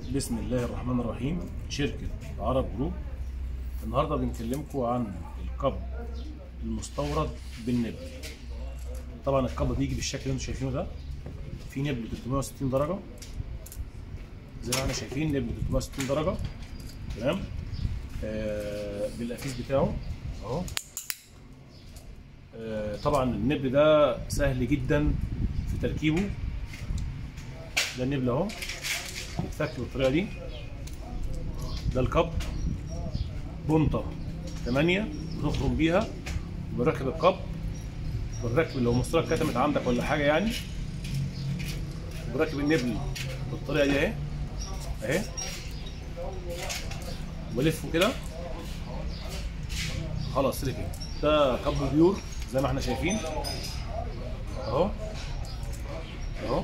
بسم الله الرحمن الرحيم شركة عرب جروب النهارده بنكلمكم عن القب المستورد بالنبل طبعا القب بيجي بالشكل اللي انتم شايفينه ده في نبل 360 درجة زي ما احنا شايفين نبل 360 درجة تمام آه بالقفيز بتاعه اهو آه طبعا النبل ده سهل جدا في تركيبه ده النبل اهو بيتفك بالطريقه دي ده الكب بنطه 8 بنخرم بيها بنركب الكب بنركب لو مسطره اتكتمت عندك ولا حاجه يعني بنركب النبل بالطريقه دي اهي اهي بلفه كده خلاص ركب ده كب بيور زي ما احنا شايفين اهو اهو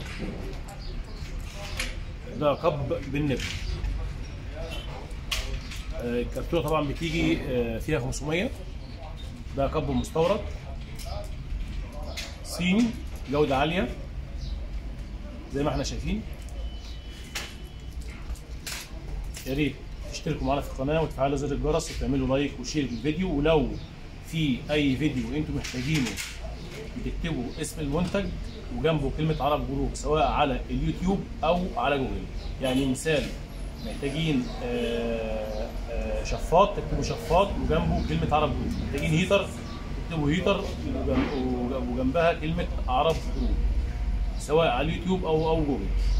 ده كب بالنبل آه، الكرتونه طبعا بتيجي آه، فيها 500 ده كب مستورد صيني جوده عاليه زي ما احنا شايفين يا ريت تشتركوا معانا في القناه وتفعلوا زر الجرس وتعملوا لايك وشير للفيديو ولو في اي فيديو انتم محتاجينه بتكتبوا اسم المنتج وجنبه كلمه عرب جروب سواء على اليوتيوب او على جوجل يعني مثال محتاجين آه، آه، شفاط تكتبوا شفاط وجنبه كلمه عرب جروب محتاجين هيتر تكتبوا هيتر وجنب- وجنبها كلمه عرب جروب سواء على اليوتيوب او او جوجل